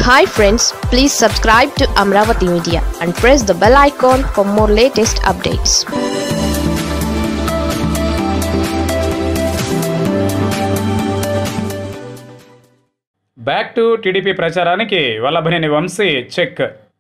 hi friends please subscribe to Amaravati media and press the bell icon for more latest updates back to TDP ప్రచారానికి Vallabhaneni Vamsi check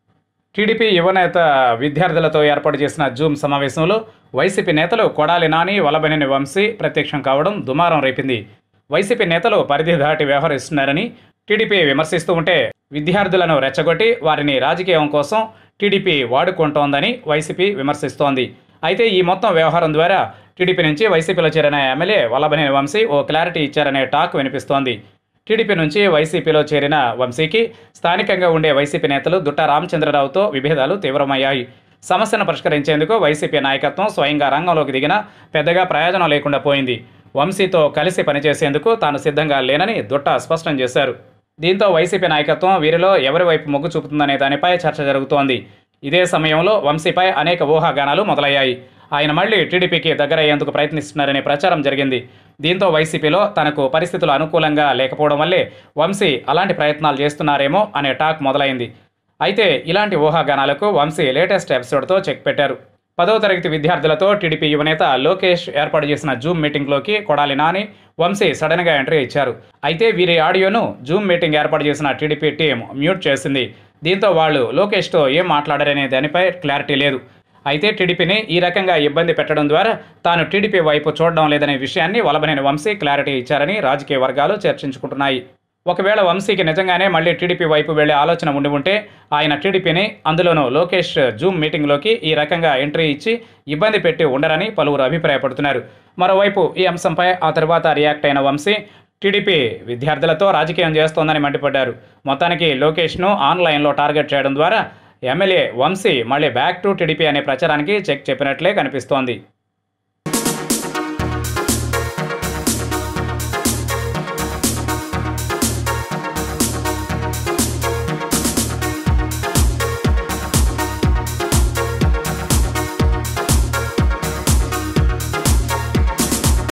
TDP యువనేత విద్యార్థులతో ఏర్పాటు చేసిన Zoom సమావేశంలో YCP నేతలు కొడాలి నాని వల్లభనేని వంశీ ప్రత్యక్షం కావడం దుమారం రేపింది వైసీపీ నేతలు పరిధి దాటి వ్యవహరిస్తున్నారని టీడీపీ విమర్శిస్తూ ఉంటే విద్యార్థులను రెచ్చగొట్టి వారిని రాజకీయం కోసం టీడీపీ వాడుకుంటోందని వైసీపీ విమర్శిస్తోంది అయితే ఈ మొత్తం వ్యవహారం ద్వారా టీడీపీ నుంచి వైసీపీలో చేరిన ఎమ్మెల్యే వల్లభనేని వంశీ ఓ క్లారిటీ ఇచ్చారనే టాక్ వినిపిస్తోంది టీడీపీ నుంచి వైసీపీలో చేరిన వంశీకి స్థానికంగా ఉండే వైసీపీ నేతలు దుట్ట రామచంద్రరావుతో విభేదాలు తీవ్రమయ్యాయి సమస్యను పరిష్కరించేందుకు వైసీపీ నాయకత్వం స్వయంగా రంగంలోకి దిగిన పెద్దగా ప్రయోజనం లేకుండా పోయింది వంశీతో కలిసి పనిచేసేందుకు తాను సిద్ధంగా లేనని దుట్ట స్పష్టం చేశారు దీంతో వైసీపీ నాయకత్వం వీరిలో ఎవరి వైపు మొగ్గు చూపుతుందనే దానిపై చర్చ జరుగుతోంది ఇదే సమయంలో వంశీపై అనేక ఊహాగానాలు మొదలయ్యాయి ఆయన మళ్లీ టీడీపీకి దగ్గరయ్యేందుకు ప్రయత్నిస్తున్నారనే ప్రచారం జరిగింది దీంతో వైసీపీలో తనకు పరిస్థితులు అనుకూలంగా లేకపోవడం వల్లే వంశీ అలాంటి ప్రయత్నాలు చేస్తున్నారేమో అనే టాక్ మొదలైంది అయితే ఇలాంటి ఊహాగానాలకు వంశీ లేటెస్ట్ ఎపిసోడ్తో చెక్ పెట్టారు పదో తరగతి విద్యార్థులతో టీడీపీ యువనేత లోకేష్ ఏర్పాటు చేసిన జూమ్ మీటింగ్లోకి కొడాలి నాని వంశీ సడన్గా ఎంట్రీ ఇచ్చారు అయితే వీరి ఆడియోను జూమ్ మీటింగ్ ఏర్పాటు చేసిన టీడీపీ టీం మ్యూట్ చేసింది దీంతో వాళ్ళు లోకేష్తో ఏం మాట్లాడారనే దానిపై క్లారిటీ లేదు అయితే టీడీపీని ఈ రకంగా ఇబ్బంది పెట్టడం ద్వారా తాను టీడీపీ వైపు చూడడం లేదనే విషయాన్ని వలబనేని వంశీ క్లారిటీ ఇచ్చారని రాజకీయ వర్గాలు చర్చించుకుంటున్నాయి ఒకవేళ వంశీకి నిజంగానే మళ్ళీ టీడీపీ వైపు వెళ్లే ఆలోచన ఉండి ఉంటే ఆయన టీడీపీని అందులోనూ లోకేష్ జూమ్ మీటింగ్లోకి ఈ రకంగా ఎంట్రీ ఇచ్చి ఇబ్బంది పెట్టి ఉండరని పలువురు అభిప్రాయపడుతున్నారు మరోవైపు ఈ అంశంపై ఆ తర్వాత రియాక్ట్ అయిన వంశీ టీడీపీ విద్యార్థులతో రాజకీయం చేస్తోందని మండిపడ్డారు మొత్తానికి లోకేష్ను ఆన్లైన్లో టార్గెట్ చేయడం ద్వారా ఎమ్మెల్యే వంశీ మళ్ళీ బ్యాక్ టు టీడీపీ అనే ప్రచారానికి చెక్ చెప్పినట్లే కనిపిస్తోంది